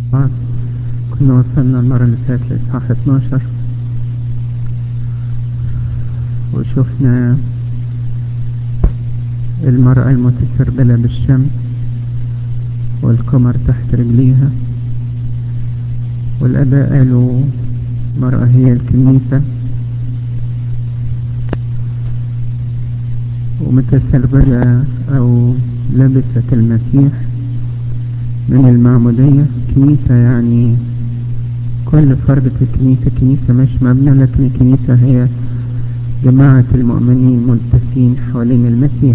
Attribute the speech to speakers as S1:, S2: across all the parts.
S1: كنا وصلنا المرة اللي فاتت لإصحاح 12 وشفنا المرأة المتسربلة بالشمس والقمر تحت رجليها والأباء قالوا المرأة هي الكنيسة ومتسربلة أو لبست المسيح من المعمودية كنيسة يعني كل فرد في الكنيسة كنيسة مش مبنى لكن الكنيسة هي جماعة المؤمنين ملتفين حوالين المسيح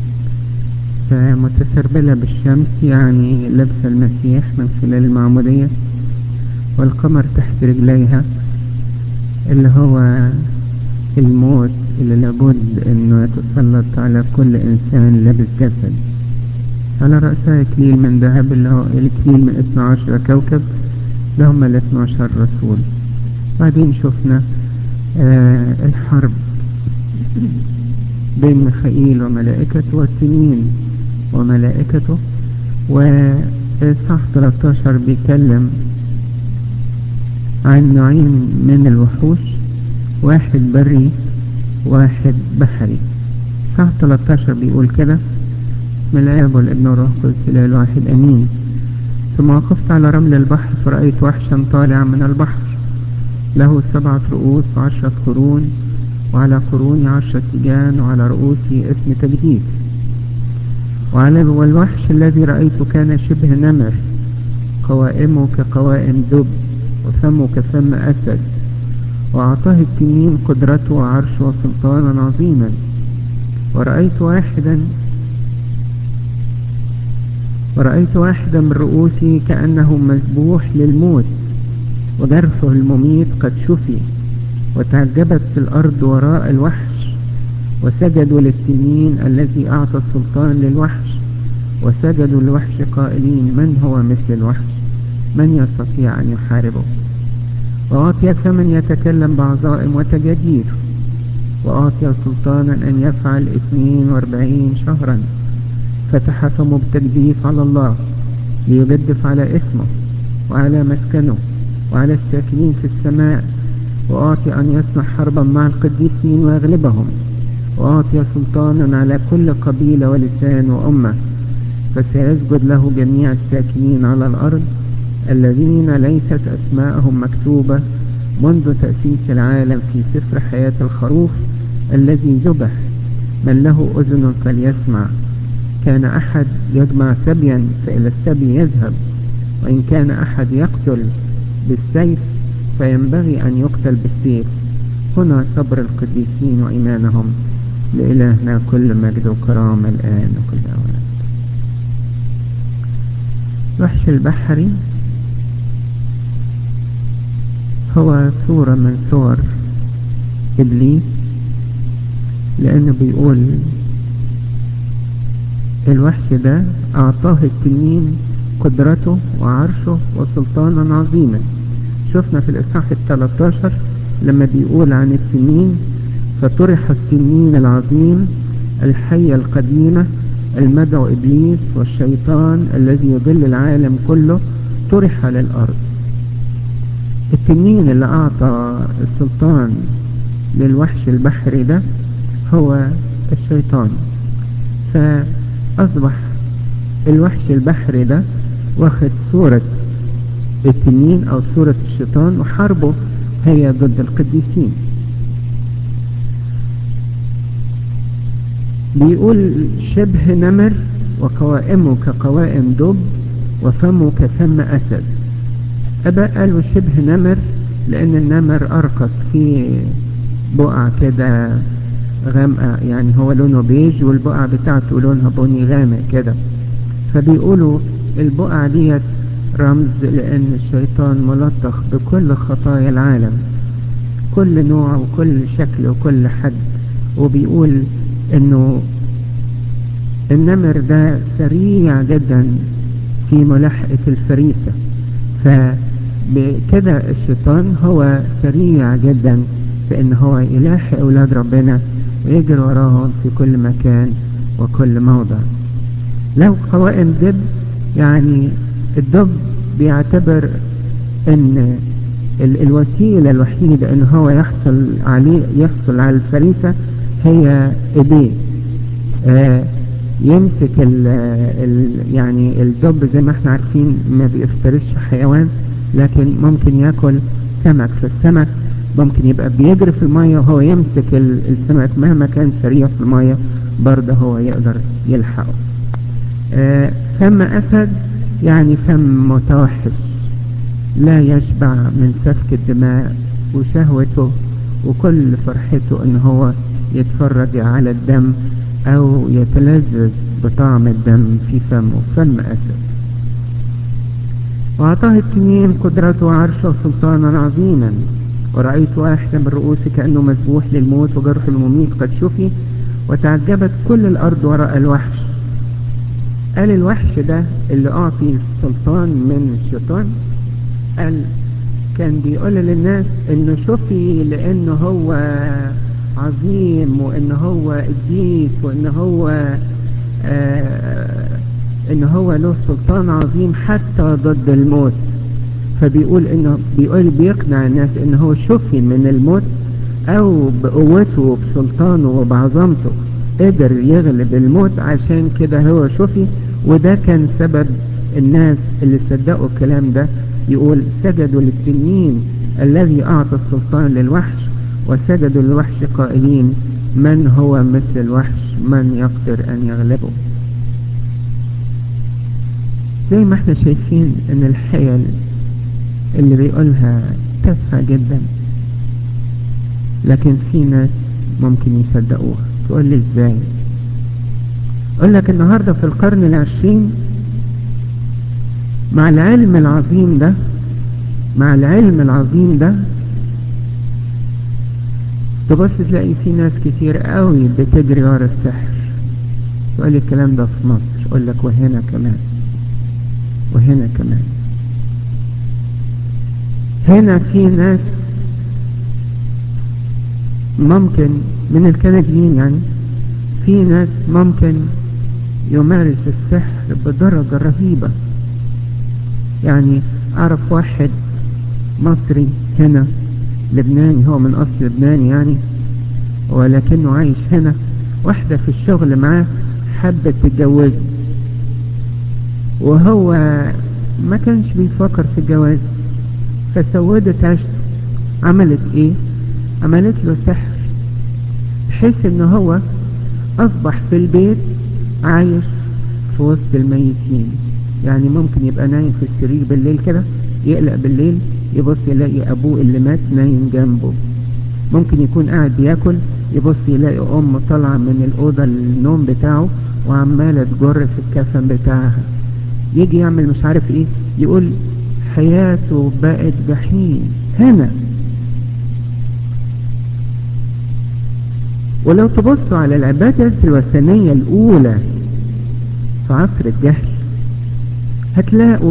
S1: فمتسربلة بالشمس يعني لبس المسيح من خلال المعمودية والقمر تحت رجليها اللي هو الموت اللي لابد انه يتسلط على كل انسان لابس جسد على رأسها اكليل من ذهب اللي هو الاكليل من 12 كوكب اللي هم ال 12 رسول بعدين شفنا آه الحرب بين ميخائيل وملائكته والتنين وملائكته وإصحاح 13 بيتكلم عن نوعين من الوحوش واحد بري واحد بحري صح 13 بيقول كده بسم الآب والابن والروح القدس الإله الواحد أمين ثم وقفت على رمل البحر فرأيت وحشا طالعا من البحر له سبعة رؤوس وعشرة قرون وعلى قرون عشرة تيجان وعلى رؤوسه اسم تجديد وعلى والوحش الذي رأيته كان شبه نمر قوائمه كقوائم دب وفمه كفم أسد وأعطاه التنين قدرته وعرشه وسلطانا عظيما ورأيت واحدا ورأيت واحدا من رؤوسه كأنه مذبوح للموت وجرحه المميت قد شفي وتعجبت في الأرض وراء الوحش وسجدوا للتنين الذي أعطى السلطان للوحش وسجدوا للوحش قائلين من هو مثل الوحش من يستطيع أن يحاربه وأعطي فمن يتكلم بعظائم وتجادير وأعطي سلطانا أن يفعل 42 شهرا فتح فمه بتجديف على الله ليجدف على اسمه وعلى مسكنه وعلى الساكنين في السماء وأعطي أن يصنع حربا مع القديسين ويغلبهم وأعطي سلطانا على كل قبيلة ولسان وأمة فسيسجد له جميع الساكنين على الأرض الذين ليست أسماءهم مكتوبة منذ تأسيس العالم في سفر حياة الخروف الذي ذبح من له أذن فليسمع كان أحد يجمع سبيا فإلى السبي يذهب وإن كان أحد يقتل بالسيف فينبغي أن يقتل بالسيف هنا صبر القديسين وإيمانهم لإلهنا كل مجد وكرامة الآن وكل أوان وحش البحري هو صورة من صور إبليس لأنه بيقول الوحش ده أعطاه التنين قدرته وعرشه وسلطانا عظيما شفنا في الإصحاح الثلاثاشر لما بيقول عن التنين فطرح التنين العظيم الحية القديمة المدعو إبليس والشيطان الذي يضل العالم كله طرح للأرض التنين اللي أعطى السلطان للوحش البحري ده هو الشيطان فأصبح الوحش البحري ده واخد صورة التنين أو صورة الشيطان وحربه هي ضد القديسين بيقول شبه نمر وقوائمه كقوائم دب وفمه كفم أسد أبا قالوا شبه نمر لأن النمر أرقص في بقع كده غامقة يعني هو لونه بيج والبقع بتاعته لونها بني غامق كده فبيقولوا البقع ديت رمز لأن الشيطان ملطخ بكل خطايا العالم كل نوع وكل شكل وكل حد وبيقول انه النمر ده سريع جدا في ملاحقة الفريسة فبكده الشيطان هو سريع جدا في ان هو يلاحق اولاد ربنا ويجري وراهم في كل مكان وكل موضع لو قوائم دب يعني الدب بيعتبر ان ال الوسيلة الوحيدة ان هو يحصل عليه يحصل على الفريسة هي ايديه آه يمسك ال ال يعني الدب زي ما احنا عارفين ما بيفترسش حيوان لكن ممكن ياكل سمك فالسمك ممكن يبقى بيجري في المية وهو يمسك السمك مهما كان سريع في المية برضه هو يقدر يلحقه آه فم أسد يعني فم متوحش لا يشبع من سفك الدماء وشهوته وكل فرحته ان هو يتفرج على الدم او يتلذذ بطعم الدم في فمه فم اسد واعطاه التنين قدرته وعرشه وسلطانا عظيما ورأيت واحدا من رؤوسه كأنه مذبوح للموت وجرح المميت قد شفي وتعجبت كل الأرض وراء الوحش قال الوحش ده اللي أعطي السلطان من الشيطان قال كان بيقول للناس انه شفي لانه هو عظيم وان هو قديس وان هو آه ان هو له سلطان عظيم حتى ضد الموت فبيقول انه بيقول بيقنع الناس ان هو شفي من الموت او بقوته وبسلطانه وبعظمته قدر يغلب الموت عشان كده هو شفي وده كان سبب الناس اللي صدقوا الكلام ده يقول سجدوا للتنين الذي أعطى السلطان للوحش وسجدوا للوحش قائلين من هو مثل الوحش من يقدر أن يغلبه زي ما احنا شايفين ان الحيل اللي بيقولها تافهة جدا لكن في ناس ممكن يصدقوها تقول لي ازاي اقول لك النهاردة في القرن العشرين مع العلم العظيم ده مع العلم العظيم ده تبص تلاقي في ناس كتير قوي بتجري ورا السحر تقول لي الكلام ده في مصر اقول لك وهنا كمان وهنا كمان هنا في ناس ممكن من الكنديين يعني في ناس ممكن يمارس السحر بدرجة رهيبة يعني اعرف واحد مصري هنا لبناني هو من اصل لبناني يعني ولكنه عايش هنا واحدة في الشغل معاه حبت تتجوزه وهو ما كانش بيفكر في الجواز فسودت عشت عملت ايه عملت له سحر بحيث ان هو اصبح في البيت عايش في وسط الميتين يعني ممكن يبقى نايم في السرير بالليل كده يقلق بالليل يبص يلاقي ابوه اللي مات نايم جنبه ممكن يكون قاعد بياكل يبص يلاقي ام طالعه من الاوضه النوم بتاعه وعماله تجر في الكفن بتاعها يجي يعمل مش عارف ايه يقول حياته بقت جحيم هنا ولو تبصوا على العبادة الوثنية الأولى في عصر الجهل هتلاقوا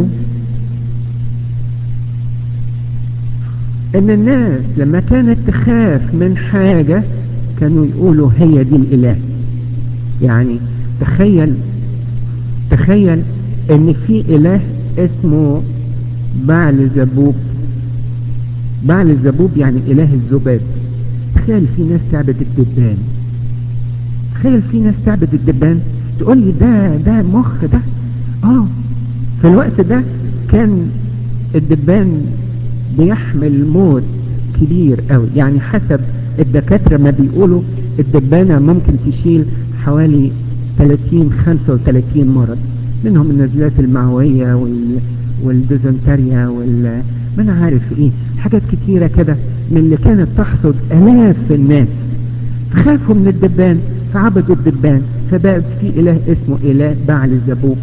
S1: ان الناس لما كانت تخاف من حاجة كانوا يقولوا هي دي الاله يعني تخيل تخيل ان في اله اسمه بعل زبوب بعل زبوب يعني اله الذباب تخيل في ناس تعبد الدبان تخيل في ناس تعبد الدبان تقول لي ده ده مخ ده اه في الوقت ده كان الدبان بيحمل موت كبير قوي يعني حسب الدكاترة ما بيقولوا الدبانة ممكن تشيل حوالي 30 35 مرض منهم النزلات المعوية وال والديزنتريا وال ما انا عارف ايه حاجات كتيرة كده من اللي كانت تحصد الاف الناس خافوا من الدبان فعبدوا الدبان فبقت في اله اسمه اله بعل الزبوب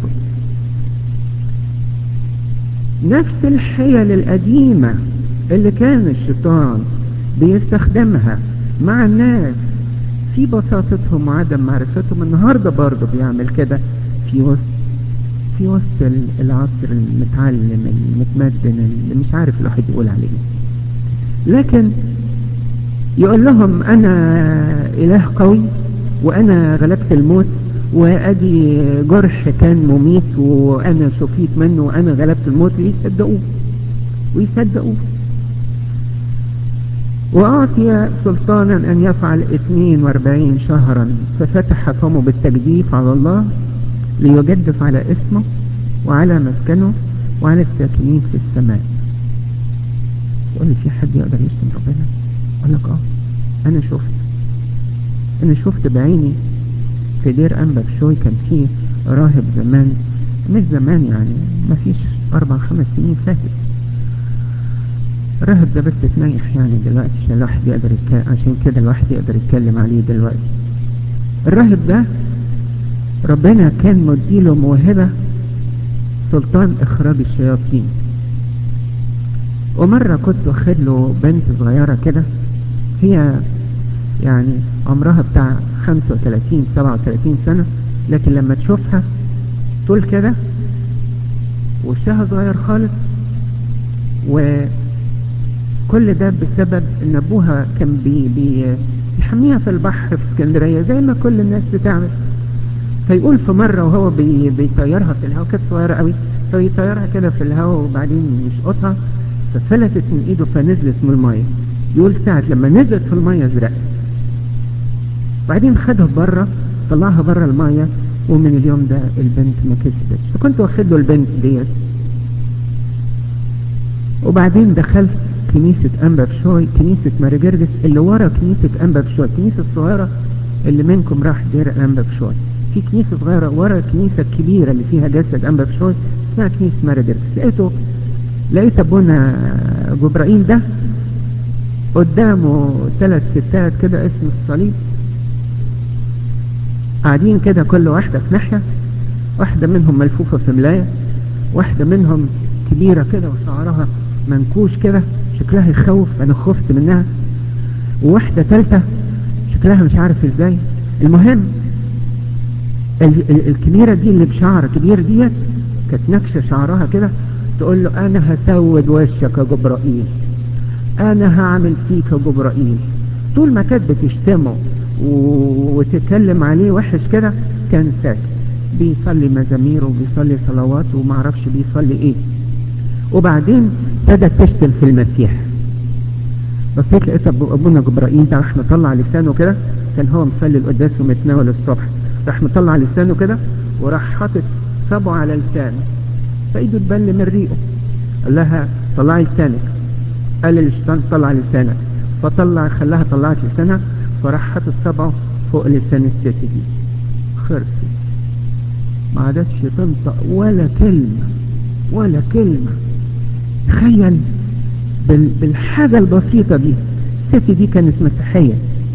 S1: نفس الحيل القديمة اللي كان الشيطان بيستخدمها مع الناس في بساطتهم وعدم معرفتهم النهاردة برضه بيعمل كده في وسط في وسط العصر المتعلم المتمدن اللي مش عارف الواحد يقول عليه لكن يقول لهم انا اله قوي وانا غلبت الموت وادي جرح كان مميت وانا شفيت منه وانا غلبت الموت ويصدقوه ويصدقوه وأعطي سلطانا أن يفعل 42 شهرا ففتح فمه بالتجديف على الله ليجدف على اسمه وعلى مسكنه وعلى الساكنين في السماء يقول لي في حد يقدر يشتم ربنا أقول لك اه أنا شفت أنا شفت بعيني في دير أنبا بشوي كان فيه راهب زمان مش زمان يعني ما فيش أربع خمس سنين فاتت الراهب ده بس اتنيح يعني دلوقتي عشان الواحد يقدر يتكلم عشان كده الواحد يقدر يتكلم عليه دلوقتي الراهب ده ربنا كان مديله موهبة سلطان اخراج الشياطين ومرة كنت واخد له بنت صغيرة كده هي يعني عمرها بتاع 35 37 سنة لكن لما تشوفها طول كده وشها صغير خالص وكل ده بسبب ان ابوها كان بي بي بيحميها في البحر في اسكندرية زي ما كل الناس بتعمل فيقول في مرة وهو بي بيطيرها في الهواء كانت صغيرة قوي فيطيرها كده في الهواء وبعدين يشقطها ففلتت من ايده فنزلت من المية يقول ساعة لما نزلت في المية زرقت بعدين خدها بره طلعها بره المية ومن اليوم ده البنت ما كسبتش فكنت واخد له البنت ديت وبعدين دخلت كنيسة أنبا بشوي كنيسة ماري جرجس اللي ورا كنيسة أنبا بشوي الكنيسة الصغيرة اللي منكم راح دير أنبا بشوي في كنيسة صغيرة ورا الكنيسة الكبيرة اللي فيها جسد أنبا بشوي اسمها كنيسة ماري جرجس لقيته لقيت أبونا جبرائيل ده قدامه ثلاث ستات كده اسم الصليب قاعدين كده كل واحدة في ناحية واحدة منهم ملفوفة في ملاية واحدة منهم كبيرة كده وشعرها منكوش كده شكلها يخوف انا خفت منها وواحدة ثالثة شكلها مش عارف ازاي المهم ال ال الكبيرة دي اللي بشعر كبير ديت كانت نكشة شعرها كده تقول له انا هسود وشك يا جبرائيل انا هعمل فيك يا جبرائيل طول ما كانت بتشتمه وتتكلم عليه وحش كده كان ساكت بيصلي مزامير وبيصلي صلوات ومعرفش بيصلي ايه وبعدين ابتدت تشتم في المسيح بصيت لقيت ابونا جبرائيل ده راح مطلع لسانه كده كان هو مصلي القداس ومتناول الصبح راح مطلع لسانه كده وراح حاطط صبعه على لسانه فايده تبل من ريقه قال لها طلعي لسانك قال للشيطان طلع لسانك فطلع خلاها طلعت لسانها فراح حاطط صبعه فوق لسان الست دي خرست ما عادتش تنطق ولا كلمة ولا كلمة تخيل بال... بالحاجة البسيطة دي الست دي كانت مسيحية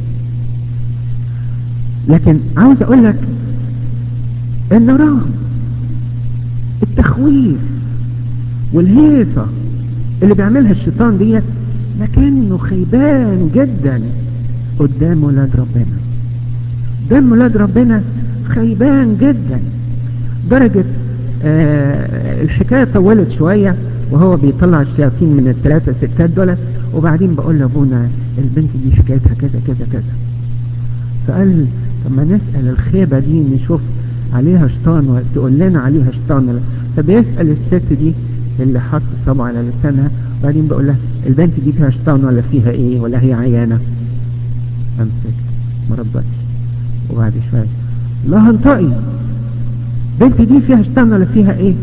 S1: لكن عاوز اقول لك ان رغم التخويف والهيصة اللي بيعملها الشيطان ديت لكنه خيبان جدا قدام ولاد ربنا قدام ولاد ربنا خيبان جدا درجة آه الحكاية طولت شوية وهو بيطلع الشياطين من الثلاثة ستات دول وبعدين بقول لابونا البنت دي حكايتها كذا كذا كذا فقال طب ما نسأل الخيبة دي نشوف عليها شيطان وتقول لنا عليها شيطان فبيسأل الست دي اللي حط صبعه على لسانها وبعدين بقول لها البنت دي فيها شيطان ولا فيها ايه ولا هي عيانة امسك ما ردتش وبعد شوية لا انطقي بنت دي فيها شيطان ولا فيها ايه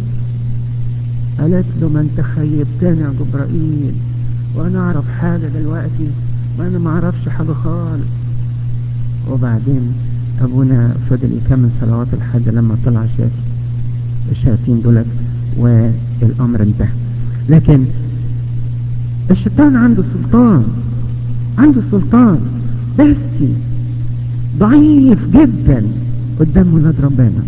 S1: قالت له ما انت خيبتني يا جبرائيل وانا اعرف حاجة دلوقتي ما انا ما اعرفش حاجة خالص وبعدين ابونا فضل يكمل صلوات لحد لما طلع شاف الشياطين دولت والامر انتهى لكن الشيطان عنده سلطان عنده سلطان بس ضعيف جدا قدام ولاد ربنا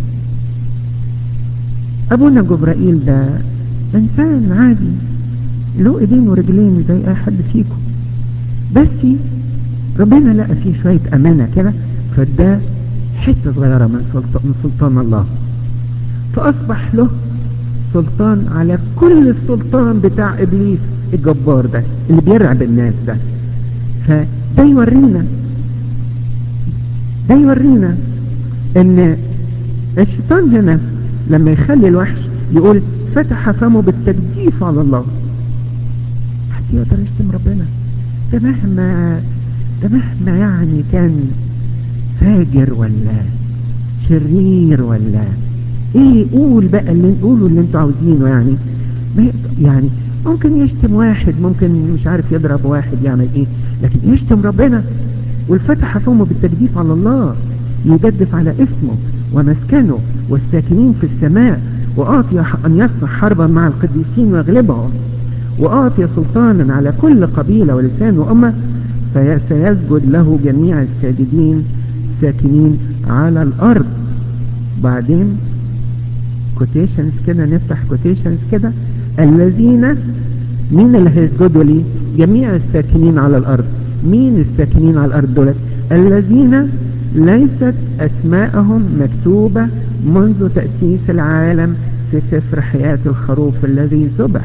S1: ابونا جبرائيل ده انسان عادي له ايدين ورجلين زي اي حد فيكم بس ربنا لقى فيه شوية امانة كده فده حتة صغيرة من سلطان, من سلطان الله فاصبح له سلطان على كل السلطان بتاع ابليس الجبار ده اللي بيرعب الناس ده فده يورينا ده يورينا ان الشيطان هنا لما يخلي الوحش يقول فتح فمه بالتجديف على الله حد يقدر يشتم ربنا ده مهما ده مهما يعني كان فاجر ولا شرير ولا ايه قول بقى اللي قولوا اللي انتوا عاوزينه يعني ما يعني ممكن يشتم واحد ممكن مش عارف يضرب واحد يعمل ايه لكن يشتم ربنا والفتح فمه بالتجديف على الله يجدف على اسمه ومسكنه والساكنين في السماء وأعطي أن يصنع حربا مع القديسين ويغلبهم وأعطي سلطانا على كل قبيلة ولسان وأمة فسيسجد له جميع الساجدين ساكنين على الأرض بعدين كوتيشنز كده نفتح كوتيشنز كده الذين مين اللي هيسجدوا لي جميع الساكنين على الأرض مين الساكنين على الأرض دولت الذين ليست أسماءهم مكتوبة منذ تأسيس العالم في سفر حياة الخروف الذي ذبح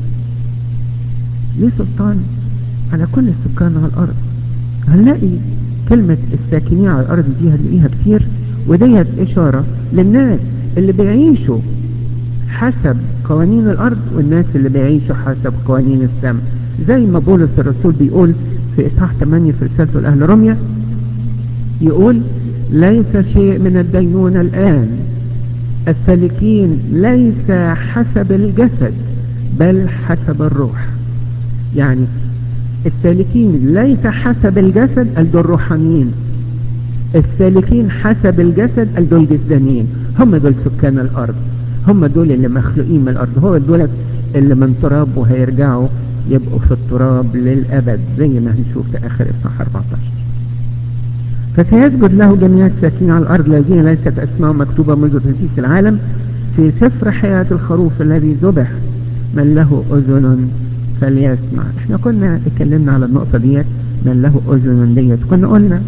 S1: ليه سلطان على كل السكان على الأرض هنلاقي كلمة الساكنين على الأرض دي هنلاقيها كتير وديت إشارة للناس اللي بيعيشوا حسب قوانين الأرض والناس اللي بيعيشوا حسب قوانين السماء زي ما بولس الرسول بيقول في إصحاح 8 في رسالته لأهل روميا يقول ليس شيء من الدينونة الآن السالكين ليس حسب الجسد بل حسب الروح يعني السالكين ليس حسب الجسد الدول الروحانيين السالكين حسب الجسد الدول جسدانيين هم دول سكان الأرض هم دول اللي مخلوقين من الأرض هو دول اللي من تراب وهيرجعوا يبقوا في التراب للأبد زي ما هنشوف في آخر إصحاح 14 فسيسجد له جميع الساكنين على الأرض الذين ليست أسماء مكتوبة منذ تأسيس العالم في سفر حياة الخروف الذي ذبح من له أذن فليسمع احنا كنا اتكلمنا على النقطة ديت من له أذن ديت كنا قلنا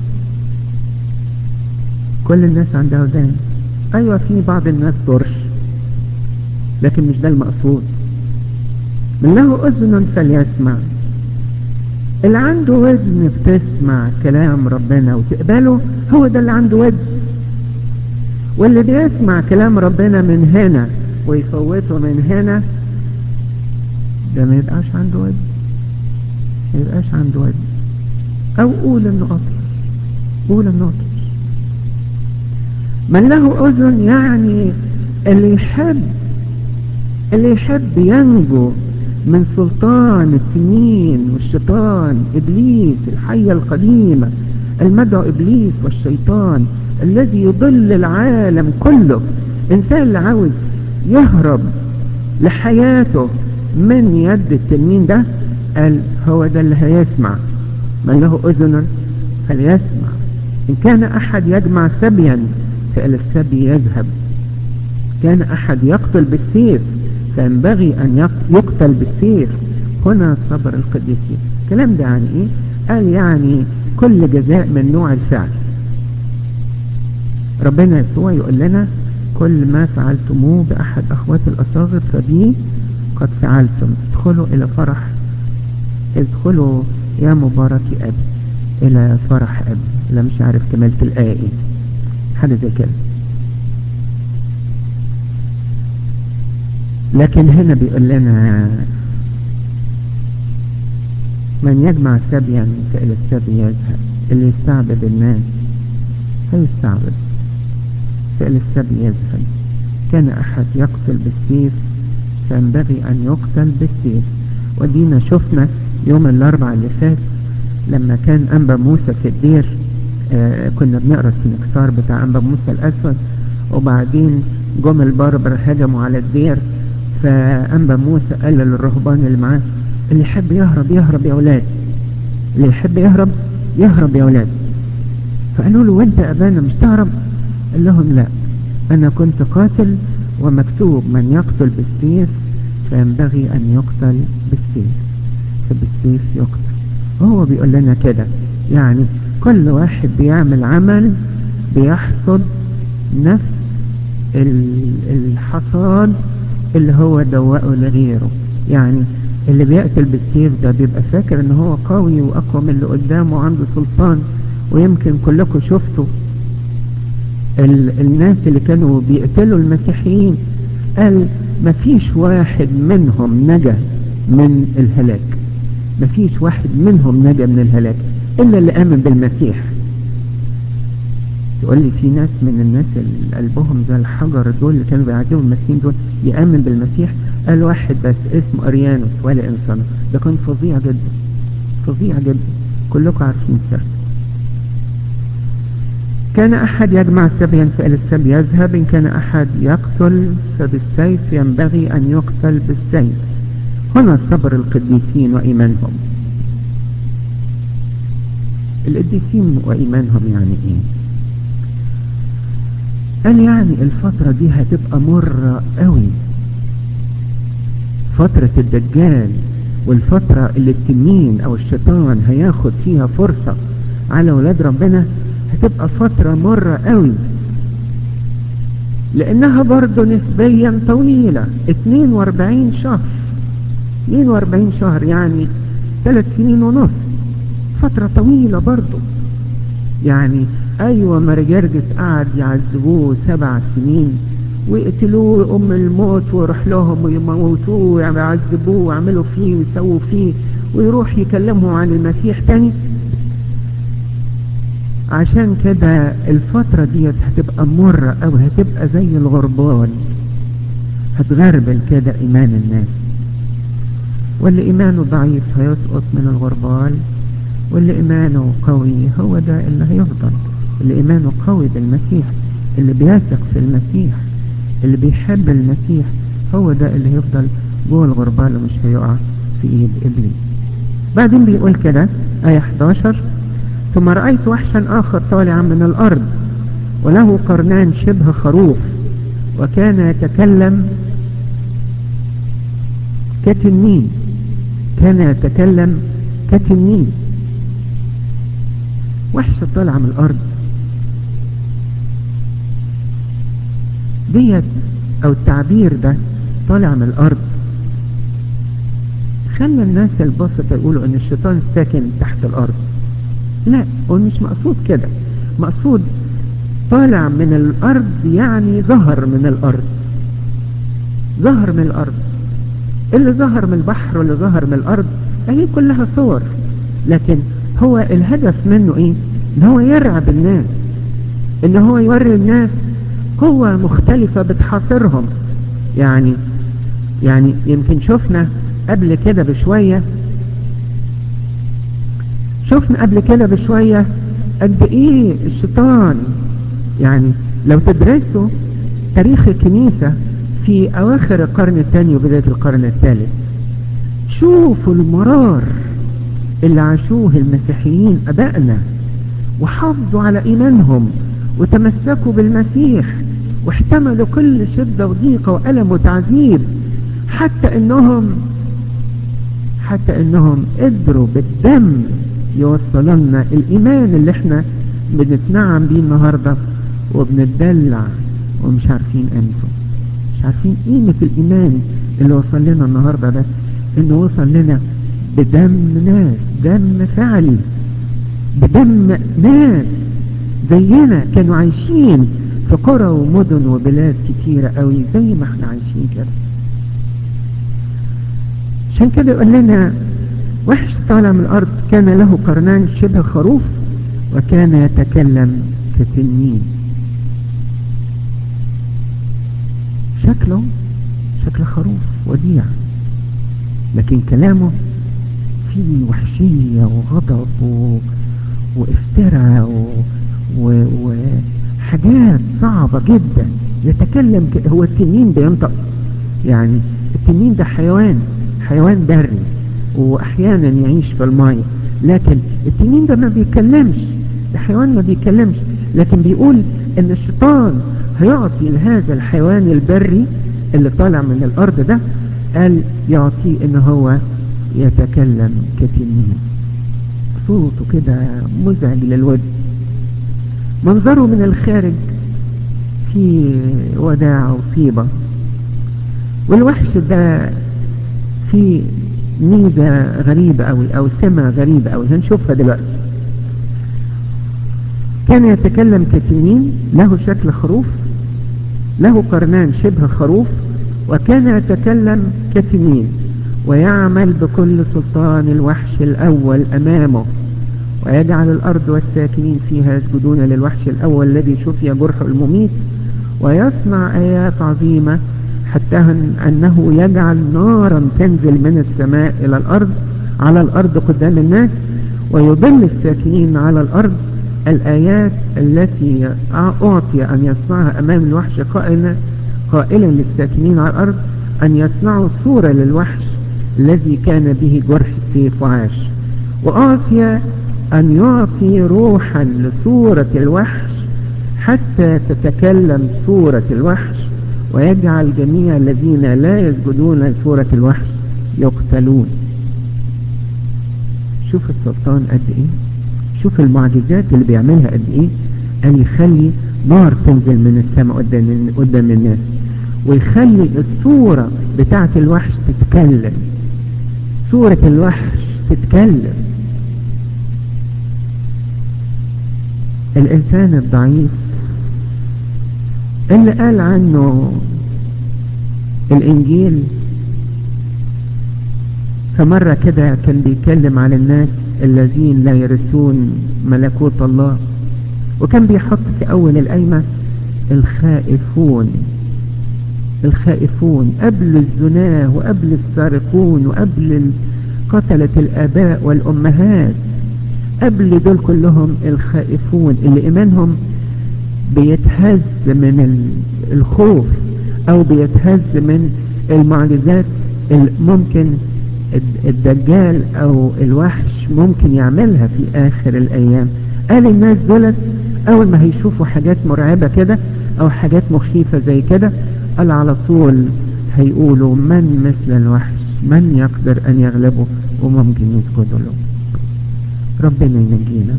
S1: كل الناس عندها ودان أيوة في بعض الناس طرش لكن مش ده المقصود من له أذن فليسمع اللي عنده ودن بتسمع كلام ربنا وتقبله هو ده اللي عنده ودن واللي بيسمع كلام ربنا من هنا ويفوته من هنا ده ما يبقاش عنده ودن ما يبقاش عنده ودن او قول انه قطر قول انه قطر من له اذن يعني اللي يحب اللي يحب ينجو من سلطان التنين والشيطان إبليس الحية القديمة المدعو إبليس والشيطان الذي يضل العالم كله إنسان اللي عاوز يهرب لحياته من يد التنين ده قال هو ده اللي هيسمع من له أذن فليسمع إن كان أحد يجمع سبيا فإلى السبي يذهب كان أحد يقتل بالسيف فينبغي أن يقتل بالسيف هنا صبر القديسين الكلام ده يعني إيه؟ قال يعني كل جزاء من نوع الفعل ربنا يسوع يقول لنا كل ما فعلتموه بأحد أخوات الأصاغر فبي قد فعلتم ادخلوا إلى فرح ادخلوا يا مبارك أبي إلى فرح أبي لا مش عارف كمالة الآية إيه حاجة زي كده لكن هنا بيقول لنا من يجمع سبيا فإلى السبي يذهب اللي يستعبد الناس هيستعبد فإلى السبي يذهب كان أحد يقتل بالسيف فينبغي أن يقتل بالسيف ودينا شفنا يوم الأربع اللي فات لما كان أنبا موسى في الدير آه كنا بنقرا السنكسار بتاع أنبا موسى الأسود وبعدين جم البربر هجموا على الدير فأنبا موسى قال للرهبان اللي معاه اللي يحب يهرب يهرب يا أولاد اللي يحب يهرب يهرب يا أولاد فقالوا له وانت أبانا مش تهرب قال لهم لا أنا كنت قاتل ومكتوب من يقتل بالسيف فينبغي أن يقتل بالسيف فبالسيف يقتل وهو بيقول لنا كده يعني كل واحد بيعمل عمل بيحصد نفس الحصاد اللي هو دوقه لغيره يعني اللي بيقتل بالسيف ده بيبقى فاكر ان هو قوي واقوى من اللي قدامه وعنده سلطان ويمكن كلكم شفتوا ال الناس اللي كانوا بيقتلوا المسيحيين قال مفيش واحد منهم نجا من الهلاك مفيش واحد منهم نجا من الهلاك إلا اللي آمن بالمسيح تقول لي في ناس من الناس اللي قلبهم زي الحجر دول اللي كانوا بيعذبوا المسيحيين دول يآمن بالمسيح قال واحد بس اسمه أريانوس ولا إنسان ده كان فظيع جدا فظيع جدا كلكم عارفين سر كان أحد يجمع سبيا فإلى السبي يذهب إن كان أحد يقتل فبالسيف ينبغي أن يقتل بالسيف هنا صبر القديسين وإيمانهم القديسين وإيمانهم يعني إيه قال يعني الفترة دي هتبقى مرة قوي فترة الدجال والفترة اللي التنين او الشيطان هياخد فيها فرصة على ولاد ربنا هتبقى فترة مرة قوي لانها برضو نسبيا طويلة 42 شهر 42 شهر يعني 3 سنين ونص فترة طويلة برضو يعني ايوه مرجرجس قعد يعذبوه سبع سنين ويقتلوه ام الموت ويروح لهم ويموتوه ويعذبوه ويعملوا فيه ويسووا فيه ويروح يكلمهم عن المسيح تاني عشان كده الفترة ديت هتبقى مرة او هتبقى زي الغربال هتغربل كده ايمان الناس واللي ايمانه ضعيف هيسقط من الغربال واللي ايمانه قوي هو ده اللي هيفضل اللي ايمانه قوي بالمسيح اللي بيثق في المسيح اللي بيحب المسيح هو ده اللي هيفضل جوه الغربال ومش هيقع في ايد ابليس بعدين بيقول كده آية 11 ثم رأيت وحشا آخر طالعا من الأرض وله قرنان شبه خروف وكان يتكلم كتنين كان يتكلم كتنين وحش طالع من الأرض ديت او التعبير ده طالع من الارض خلى الناس البسطة يقولوا ان الشيطان ساكن تحت الارض لا هو مش مقصود كده مقصود طالع من الارض يعني ظهر من الارض ظهر من الارض اللي ظهر من البحر واللي ظهر من الارض هي كلها صور لكن هو الهدف منه ايه ان هو يرعب الناس ان هو يوري الناس قوة مختلفة بتحاصرهم يعني يعني يمكن شفنا قبل كده بشوية شفنا قبل كده بشوية قد ايه الشيطان يعني لو تدرسوا تاريخ الكنيسة في اواخر القرن الثاني وبداية القرن الثالث شوفوا المرار اللي عاشوه المسيحيين ابائنا وحافظوا على ايمانهم وتمسكوا بالمسيح واحتملوا كل شدة وضيقة وألم وتعذيب حتى انهم حتى انهم قدروا بالدم يوصلوا لنا الايمان اللي احنا بنتنعم بيه النهاردة وبنتدلع ومش عارفين قيمته مش عارفين قيمة الايمان اللي وصل لنا النهاردة ده انه وصل لنا بدم ناس دم فعلي بدم ناس زينا كانوا عايشين في قرى ومدن وبلاد كتيرة قوي زي ما احنا عايشين كده عشان كده يقول لنا وحش طالع من الارض كان له قرنان شبه خروف وكان يتكلم كتنين شكله شكل خروف وديع لكن كلامه فيه وحشية وغضب و... وافتراء و... و... وحاجات صعبة جدا يتكلم ك... هو التنين بينطق يعني التنين ده حيوان حيوان بري واحيانا يعيش في الماء لكن التنين ده ما بيتكلمش ده حيوان ما بيتكلمش لكن بيقول ان الشيطان هيعطي لهذا الحيوان البري اللي طالع من الارض ده قال يعطيه ان هو يتكلم كتنين صوته كده مزعج للودن منظره من الخارج في وداع وطيبة والوحش ده في ميزة غريبة أوي أو سمة غريبة أوي هنشوفها دلوقتي كان يتكلم كتنين له شكل خروف له قرنان شبه خروف وكان يتكلم كتنين ويعمل بكل سلطان الوحش الأول أمامه ويجعل الأرض والساكنين فيها يسجدون للوحش الأول الذي شفي جرحه المميت ويصنع آيات عظيمة حتى أنه يجعل نارا تنزل من السماء إلى الأرض على الأرض قدام الناس ويضل الساكنين على الأرض الآيات التي أعطي أن يصنعها أمام الوحش قائلا قائلا للساكنين على الأرض أن يصنعوا صورة للوحش الذي كان به جرح السيف وعاش وأعطي أن يعطي روحا لصورة الوحش حتى تتكلم صورة الوحش ويجعل جميع الذين لا يسجدون لصورة الوحش يقتلون شوف السلطان قد ايه شوف المعجزات اللي بيعملها قد ايه ان يخلي نار تنزل من السماء قدام قدام الناس ويخلي الصورة بتاعة الوحش تتكلم صورة الوحش تتكلم الإنسان الضعيف اللي قال عنه الإنجيل فمرة كده كان بيتكلم عن الناس الذين لا يرثون ملكوت الله وكان بيحط في أول الأيمة الخائفون الخائفون قبل الزناه وقبل السارقون وقبل قتلة الآباء والأمهات قبل دول كلهم الخائفون اللي إيمانهم بيتهز من الخوف أو بيتهز من المعجزات ممكن الدجال أو الوحش ممكن يعملها في آخر الأيام قال الناس دولت أول ما هيشوفوا حاجات مرعبة كده أو حاجات مخيفة زي كده قال على طول هيقولوا من مثل الوحش من يقدر أن يغلبه وممكن يسجدوا له ربنا ينجينا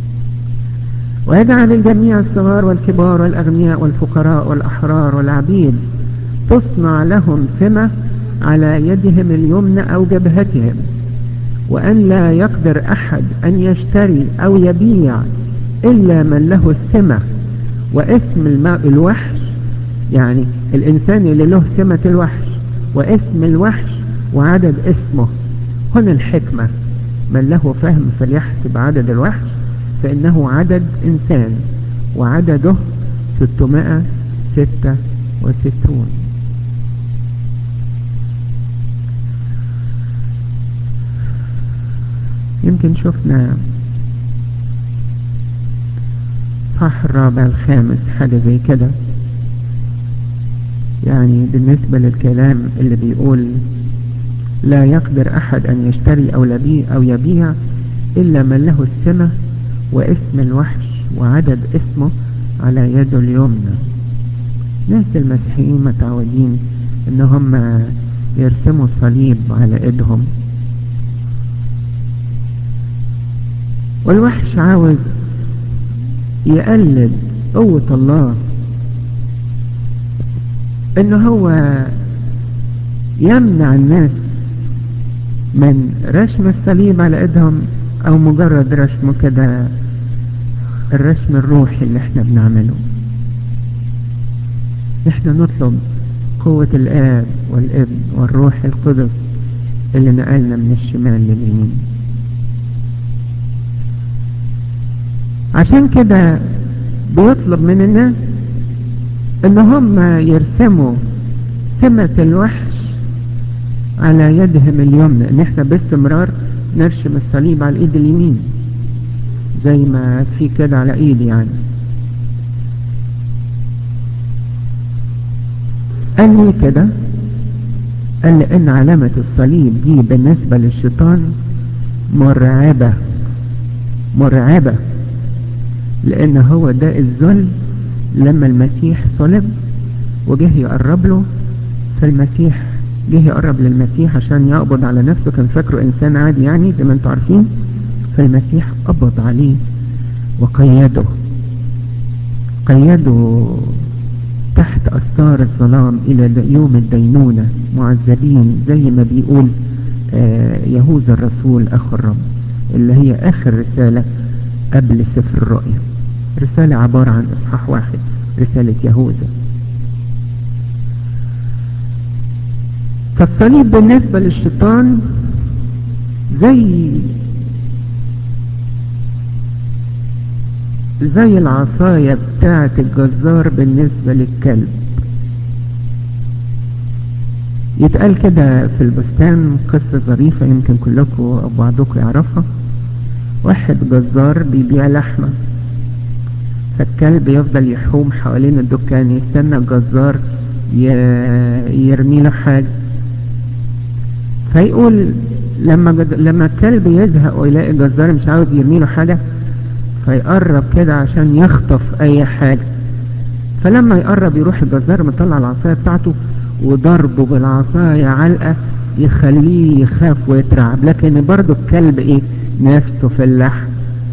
S1: ويجعل الجميع الصغار والكبار والأغنياء والفقراء والأحرار والعبيد تصنع لهم سمة على يدهم اليمنى أو جبهتهم وأن لا يقدر أحد أن يشتري أو يبيع إلا من له السمة واسم الماء الوحش يعني الإنسان اللي له سمة الوحش واسم الوحش وعدد اسمه هنا الحكمة من له فهم فليحسب عدد الوحش فإنه عدد إنسان وعدده 666 يمكن شفنا صح الرابع الخامس حاجة زي كده يعني بالنسبة للكلام اللي بيقول لا يقدر أحد أن يشتري أو يبيع, أو يبيع إلا من له السمة واسم الوحش وعدد اسمه على يده اليمنى ناس المسيحيين متعودين ان هم يرسموا صليب على ايدهم والوحش عاوز يقلد قوة الله ان هو يمنع الناس من رسم الصليب على ايدهم او مجرد رسمه كده الرسم الروحي اللي احنا بنعمله احنا نطلب قوة الاب والابن والروح القدس اللي نقلنا من الشمال لليمين عشان كده بيطلب من الناس ان هم يرسموا سمة الوحش على يدهم اليمنى ان احنا باستمرار نرسم الصليب على الايد اليمين زي ما في كده على ايدي يعني قال لي كده قال لي ان علامة الصليب دي بالنسبة للشيطان مرعبة مرعبة لان هو ده الذل لما المسيح صلب وجه يقرب له فالمسيح جه يقرب للمسيح عشان يقبض على نفسه كان فاكره انسان عادي يعني زي ما انتم عارفين فالمسيح قبض عليه وقيده قيده تحت أستار الظلام إلى يوم الدينونة معذبين زي ما بيقول آه يهوذا الرسول أخو الرب اللي هي آخر رسالة قبل سفر الرؤيا رسالة عبارة عن إصحاح واحد رسالة يهوذا فالصليب بالنسبة للشيطان زي زي العصاية بتاعة الجزار بالنسبة للكلب يتقال كده في البستان قصة ظريفة يمكن كلكم أو بعضكم يعرفها واحد جزار بيبيع لحمة فالكلب يفضل يحوم حوالين الدكان يستنى الجزار يرمي له حاجة فيقول لما جد... لما الكلب يزهق ويلاقي الجزار مش عاوز يرمي له حاجة فيقرب كده عشان يخطف اي حاجة فلما يقرب يروح الجزار مطلع العصاية بتاعته وضربه بالعصاية علقة يخليه يخاف ويترعب لكن برضه الكلب ايه نفسه في اللحم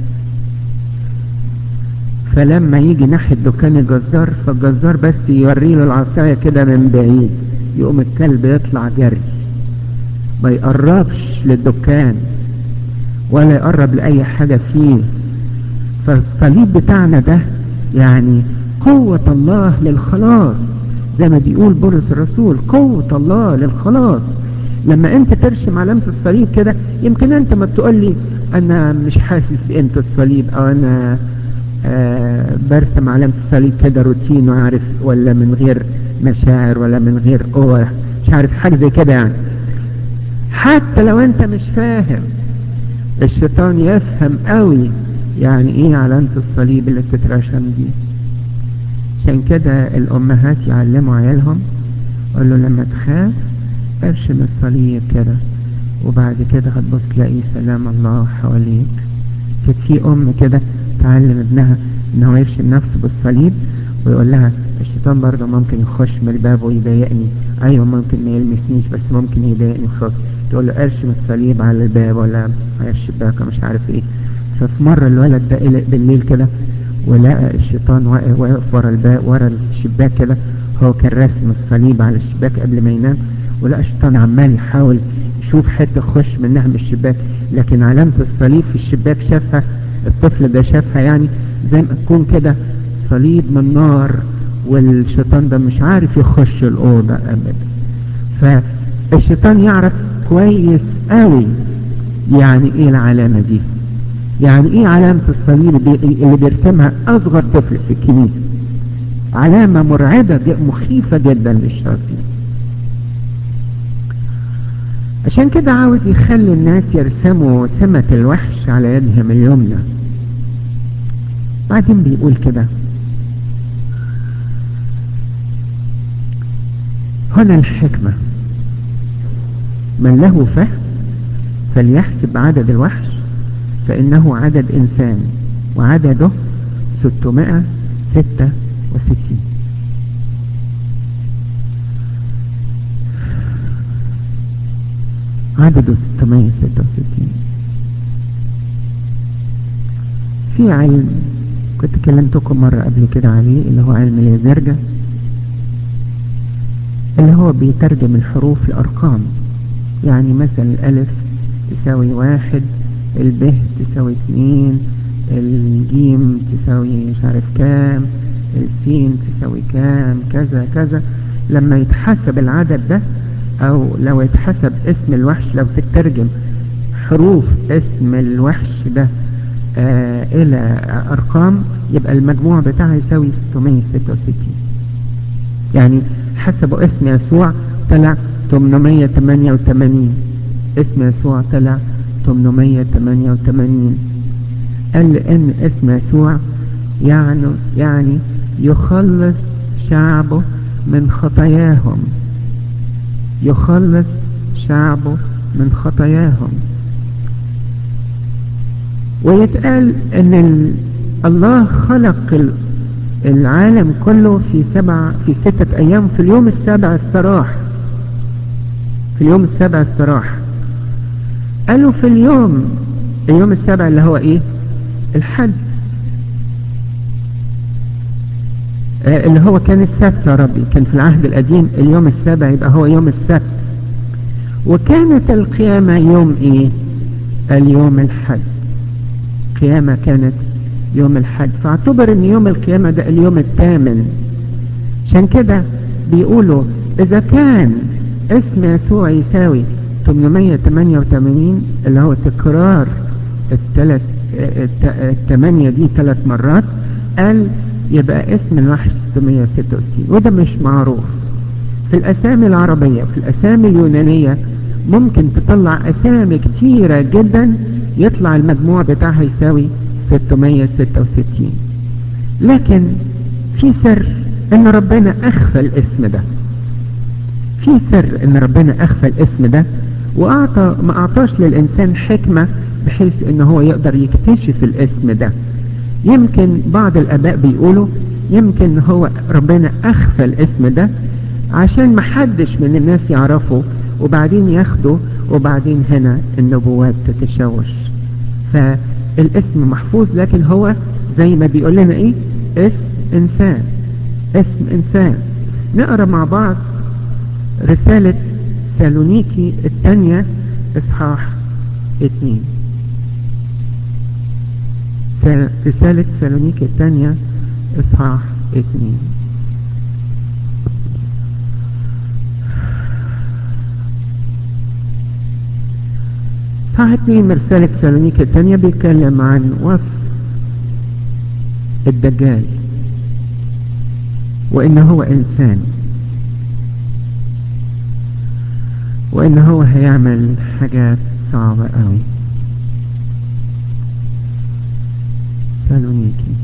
S1: فلما يجي ناحية دكان الجزار فالجزار بس يوري له العصاية كده من بعيد يقوم الكلب يطلع جري ما يقربش للدكان ولا يقرب لأي حاجة فيه فالصليب بتاعنا ده يعني قوة الله للخلاص زي ما بيقول بولس الرسول قوة الله للخلاص لما انت ترسم علامة الصليب كده يمكن انت ما تقول لي انا مش حاسس بقيمة الصليب او انا آه برسم علامة الصليب كده روتين وعارف ولا من غير مشاعر ولا من غير قوة مش عارف حاجة زي كده يعني حتى لو انت مش فاهم الشيطان يفهم قوي يعني ايه علامة الصليب اللي بتترشم دي عشان كده الامهات يعلموا عيالهم قول له لما تخاف ارشم الصليب كده وبعد كده هتبص تلاقي سلام الله حواليك كانت في ام كده تعلم ابنها ان هو يرشم نفسه بالصليب ويقول لها الشيطان برضه ممكن يخش من الباب ويضايقني ايوه ممكن ما يلمسنيش بس ممكن يضايقني خالص تقول له ارشم الصليب على الباب ولا على الشباك مش عارف ايه ففي مرة الولد ده قلق بالليل كده ولقى الشيطان واقف ورا الباب ورا الشباك كده هو كان راسم الصليب على الشباك قبل ما ينام ولقى الشيطان عمال يحاول يشوف حتة خش منها من الشباك لكن علامة الصليب في الشباك شافها الطفل ده شافها يعني زي ما تكون كده صليب من نار والشيطان ده مش عارف يخش الأوضة أبدا فالشيطان يعرف كويس قوي يعني ايه العلامة دي يعني ايه علامة الصليب اللي بيرسمها اصغر طفل في الكنيسة علامة مرعبة مخيفة جدا للشياطين عشان كده عاوز يخلي الناس يرسموا سمة الوحش على يدهم اليمنى بعدين بيقول كده هنا الحكمة من له فهم فليحسب عدد الوحش فإنه عدد إنسان وعدده 666 عدده 666 في علم كنت كلمتكم مرة قبل كده عليه اللي هو علم اليزرجة اللي هو بيترجم الحروف لأرقام يعني مثلا الألف تساوي واحد الب تساوي اتنين الجيم تساوي مش عارف كام السين تساوي كام كذا كذا لما يتحسب العدد ده او لو يتحسب اسم الوحش لو تترجم حروف اسم الوحش ده آه الى ارقام يبقى المجموع بتاعها يساوي 666 يعني حسبوا اسم يسوع طلع 888 اسم يسوع طلع 888 قال ان اسم يسوع يعني يعني يخلص شعبه من خطاياهم يخلص شعبه من خطاياهم ويتقال ان ال... الله خلق العالم كله في سبع في ستة ايام في اليوم السابع استراح في اليوم السابع استراح قالوا في اليوم اليوم السابع اللي هو ايه الحج آه اللي هو كان السبت يا ربي كان في العهد القديم اليوم السابع يبقى هو يوم السبت وكانت القيامة يوم ايه اليوم الحج قيامة كانت يوم الحج فاعتبر ان يوم القيامة ده اليوم الثامن عشان كده بيقولوا اذا كان اسم يسوع يساوي 888 اللي هو تكرار الثلاث الثمانية دي ثلاث مرات قال يبقى اسم الوحش 666 وده مش معروف في الاسامي العربية في الاسامي اليونانية ممكن تطلع اسامي كتيرة جدا يطلع المجموع بتاعها يساوي 666 لكن في سر ان ربنا اخفى الاسم ده في سر ان ربنا اخفى الاسم ده واعطى ما اعطاش للانسان حكمة بحيث ان هو يقدر يكتشف الاسم ده يمكن بعض الاباء بيقولوا يمكن هو ربنا اخفى الاسم ده عشان محدش من الناس يعرفه وبعدين ياخده وبعدين هنا النبوات تتشوش فالاسم محفوظ لكن هو زي ما بيقول لنا ايه اسم انسان اسم انسان نقرا مع بعض رسالة سالونيكي الثانية اصحاح اتنين رسالة سالونيكي الثانية اصحاح اتنين اصحاح اتنين من رسالة سالونيكي الثانية بيتكلم عن وصف الدجال وان هو انسان وان هو هيعمل حاجات صعبة قوي سالونيكي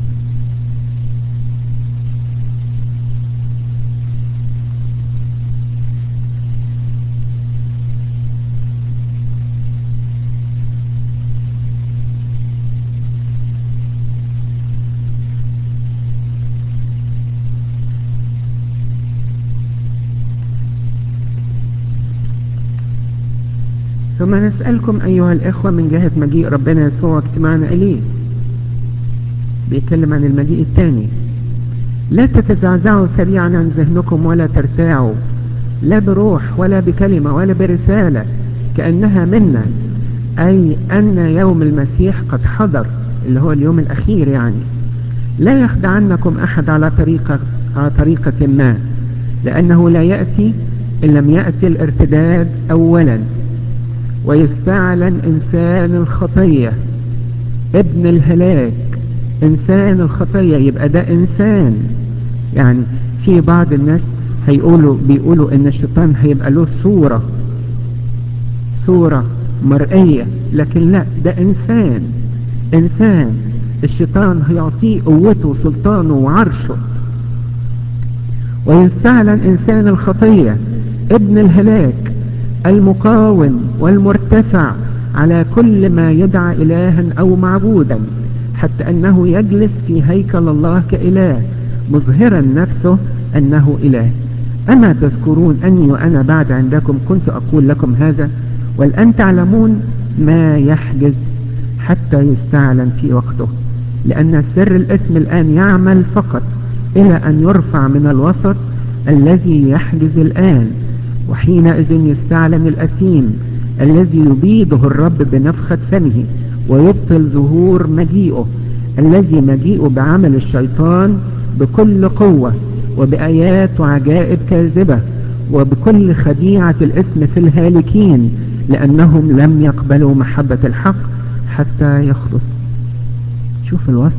S1: ثم نسألكم أيها الإخوة من جهة مجيء ربنا يسوع واجتماعنا إليه بيتكلم عن المجيء الثاني لا تتزعزعوا سريعا عن ذهنكم ولا ترتاعوا لا بروح ولا بكلمة ولا برسالة كأنها منا أي أن يوم المسيح قد حضر اللي هو اليوم الأخير يعني لا يخدعنكم أحد على طريقة, على طريقة ما لأنه لا يأتي إن لم يأتي الارتداد أولا ويستعلن إنسان الخطية ابن الهلاك إنسان الخطية يبقى ده إنسان يعني في بعض الناس هيقولوا بيقولوا إن الشيطان هيبقى له صورة صورة مرئية لكن لا ده إنسان إنسان الشيطان هيعطيه قوته وسلطانه وعرشه ويستعلن إنسان الخطية ابن الهلاك المقاوم والمرتفع على كل ما يدعى إلها أو معبودا حتى أنه يجلس في هيكل الله كإله مظهرا نفسه أنه إله أما تذكرون أني وأنا بعد عندكم كنت أقول لكم هذا والآن تعلمون ما يحجز حتى يستعلن في وقته لأن سر الاسم الآن يعمل فقط إلى أن يرفع من الوسط الذي يحجز الآن وحينئذ يستعلن الأثيم الذي يبيده الرب بنفخة فمه ويبطل ظهور مجيئه الذي مجيئه بعمل الشيطان بكل قوة وبآيات وعجائب كاذبة وبكل خديعة الاسم في الهالكين لأنهم لم يقبلوا محبة الحق حتى يخلص شوف الوصف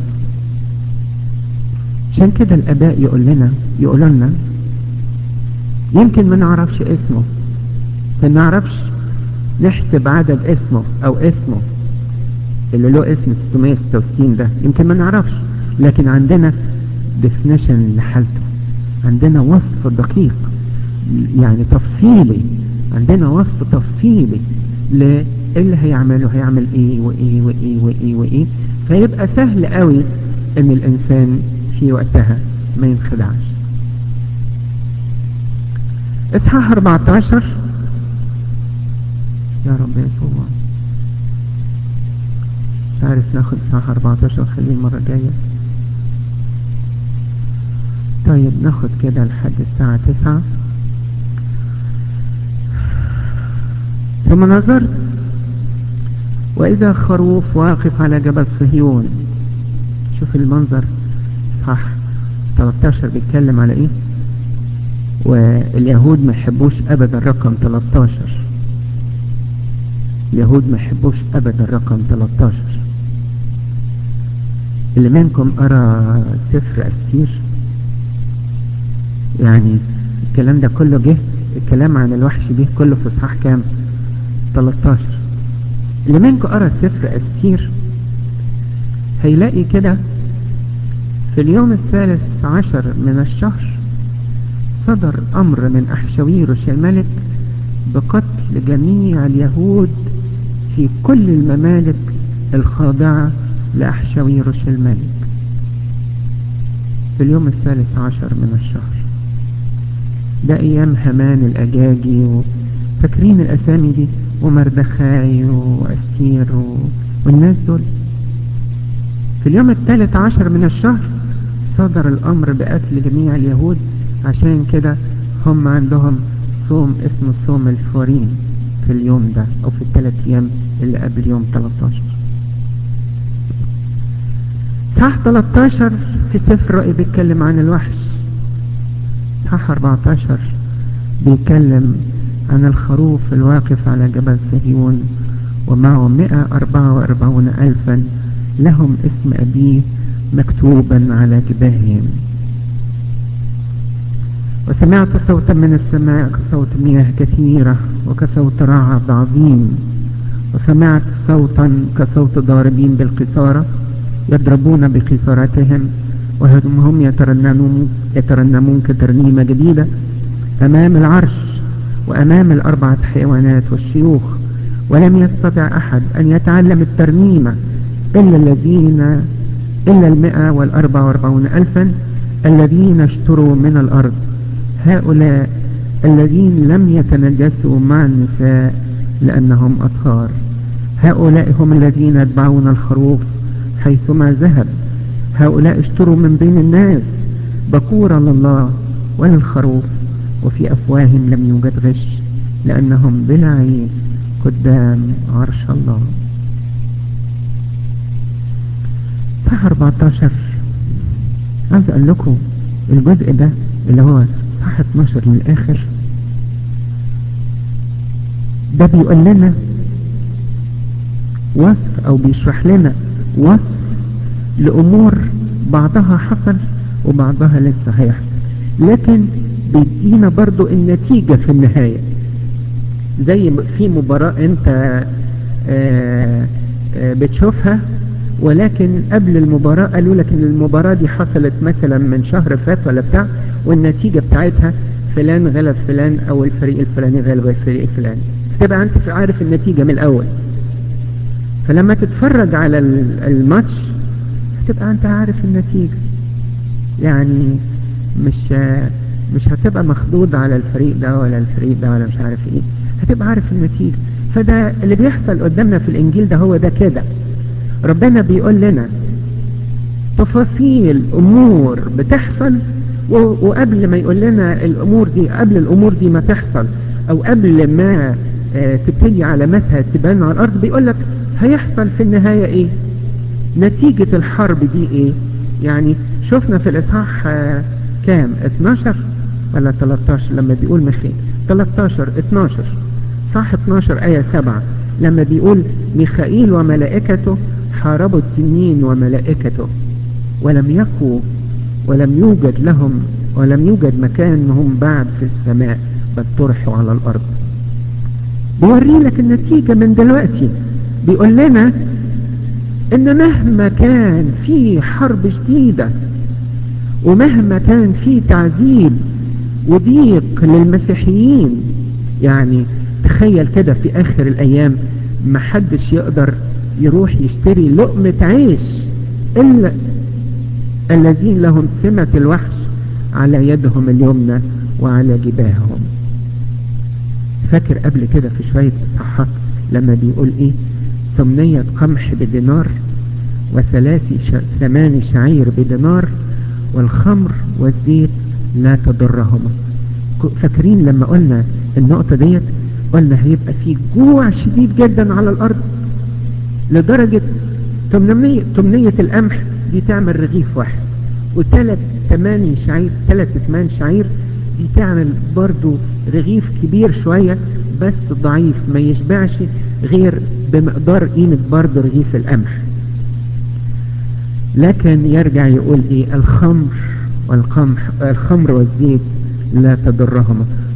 S1: عشان كده الآباء يقول لنا يقول لنا يمكن ما نعرفش اسمه ما نعرفش نحسب عدد اسمه او اسمه اللي له اسم 666 ده يمكن ما نعرفش لكن عندنا definition لحالته عندنا وصف دقيق يعني تفصيلي عندنا وصف تفصيلي للي هيعمله هيعمل ايه وايه وايه وايه وايه فيبقى سهل قوي ان الانسان في وقتها ما ينخدعش اصحاح 14 يا رب يسوع مش عارف ناخد اصحاح 14 ونخليه المرة الجاية طيب ناخد كده لحد الساعة 9 ثم نظرت وإذا خروف واقف على جبل صهيون شوف المنظر صح 13 بيتكلم على ايه واليهود ما يحبوش ابدا رقم 13 اليهود ما يحبوش ابدا رقم 13 اللي منكم قرا سفر استير يعني الكلام ده كله جه الكلام عن الوحش جه كله في اصحاح كام 13 اللي منكم قرا سفر استير هيلاقي كده في اليوم الثالث عشر من الشهر صدر امر من احشويروش الملك بقتل جميع اليهود في كل الممالك الخاضعة لأحشويروش الملك في اليوم الثالث عشر من الشهر ده أيام همان الأجاجي فاكرين الأسامي دي ومردخاي وأستير و... والناس دول في اليوم الثالث عشر من الشهر صدر الأمر بقتل جميع اليهود عشان كده هم عندهم صوم اسمه صوم الفورين في اليوم ده او في الثلاث ايام اللي قبل يوم 13 صح 13 في سفر رأي بيتكلم عن الوحش صح 14 بيتكلم عن الخروف الواقف على جبل صهيون ومعه 144 ألفا لهم اسم أبيه مكتوبا على جباههم وسمعت صوتا من السماء كصوت مياه كثيرة وكصوت رعد عظيم وسمعت صوتا كصوت ضاربين بالقصارة يضربون بقصارتهم وهم هم يترنمون, يترنمون كترنيمة جديدة أمام العرش وأمام الأربعة حيوانات والشيوخ ولم يستطع أحد أن يتعلم الترنيمة إلا الذين إلا المئة والأربع واربعون ألفا الذين اشتروا من الأرض هؤلاء الذين لم يتنجسوا مع النساء لأنهم أطهار هؤلاء هم الذين يتبعون الخروف حيثما ذهب هؤلاء اشتروا من بين الناس بكورا لله وللخروف وفي أفواههم لم يوجد غش لأنهم بلا عيب قدام عرش الله صح 14 عايز أقول لكم الجزء ده اللي هو صح 12 للآخر ده بيقول لنا وصف او بيشرح لنا وصف لامور بعضها حصل وبعضها لسه هيحصل لكن بيدينا برضو النتيجة في النهاية زي في مباراة انت آآ آآ بتشوفها ولكن قبل المباراة قالوا لك ان المباراة دي حصلت مثلا من شهر فات ولا بتاع والنتيجة بتاعتها فلان غلب فلان او الفريق الفلاني غلب الفريق الفلاني تبقى انت عارف النتيجة من الاول فلما تتفرج على الماتش هتبقى انت عارف النتيجة يعني مش مش هتبقى مخضوض على الفريق ده ولا الفريق ده ولا مش عارف ايه هتبقى عارف النتيجة فده اللي بيحصل قدامنا في الانجيل ده هو ده كده ربنا بيقول لنا تفاصيل امور بتحصل وقبل ما يقول لنا الامور دي قبل الامور دي ما تحصل او قبل ما آه تبتدي علاماتها تبان على الارض بيقول لك هيحصل في النهاية ايه نتيجة الحرب دي ايه يعني شفنا في الاصحاح آه كام 12 ولا 13 لما بيقول مخي 13 12 صح 12 آية 7 لما بيقول ميخائيل وملائكته حاربوا التنين وملائكته ولم يقوا ولم يوجد لهم ولم يوجد مكانهم بعد في السماء بل طرحوا على الأرض بيوري لك النتيجة من دلوقتي بيقول لنا ان مهما كان في حرب شديدة ومهما كان في تعذيب وضيق للمسيحيين يعني تخيل كده في اخر الايام محدش يقدر يروح يشتري لقمة عيش الا الذين لهم سمة الوحش على يدهم اليمنى وعلى جباههم فاكر قبل كده في شوية اصحاحات لما بيقول ايه ثمنية قمح بدينار وثلاث ثمان شعير بدينار والخمر والزيت لا تضرهما فاكرين لما قلنا النقطة ديت قلنا هيبقى في جوع شديد جدا على الارض لدرجة تمنية, تمنية القمح دي تعمل رغيف واحد وثلاث تماني شعير ثلاث ثمان شعير دي تعمل برضو رغيف كبير شوية بس ضعيف ما يشبعش غير بمقدار قيمة برضو رغيف القمح لكن يرجع يقول ايه الخمر والقمح الخمر والزيت لا تضرهما